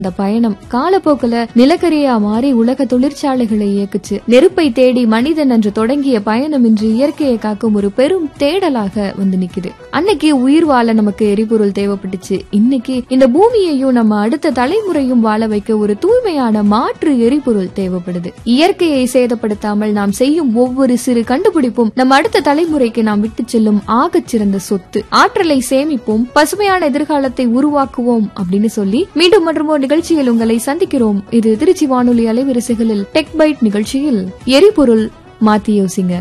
இந்த பயணம் காலப்போக்குல நிலக்கரியா மாறி உலக தொழிற்சாலைகளை இயக்குச்சு நெருப்பை தேடி மனிதன் அன்று தொடங்கிய பயணம் இன்று இயற்கையை காக்கும் ஒரு பெரும் தேடலாக வந்து நிக்குது அன்னைக்கு உயிர் வாழ நமக்கு எரிபொருள் தேவைப்பட்டுச்சு இன்னைக்கு இந்த பூமியையும் நம்ம அடுத்த தலைமுறையும் வாழ வைக்க ஒரு தூய்மையான மாற்று எரிபொருள் தேவைப்படுது இயற்கையை சேதப்படுத்தாமல் நாம் செய்யும் ஒவ்வொரு சிறு கண்டுபிடிப்பும் நம்ம அடுத்த தலைமுறைக்கு நாம் விட்டு செல்லும் ஆகச் சிறந்த சொத்து ஆற்றலை சேமிப்போம் பசுமையான எதிர்காலத்தை உருவாக்குவோம் அப்படின்னு சொல்லி மீண்டும் மற்றும் ஒரு நிகழ்ச்சியில் உங்களை சந்திக்கிறோம் இது திருச்சி வானொலி அலைவரிசைகளில் டெக் பைட் நிகழ்ச்சியில் எரிபொருள் மாத்தி யோசிங்க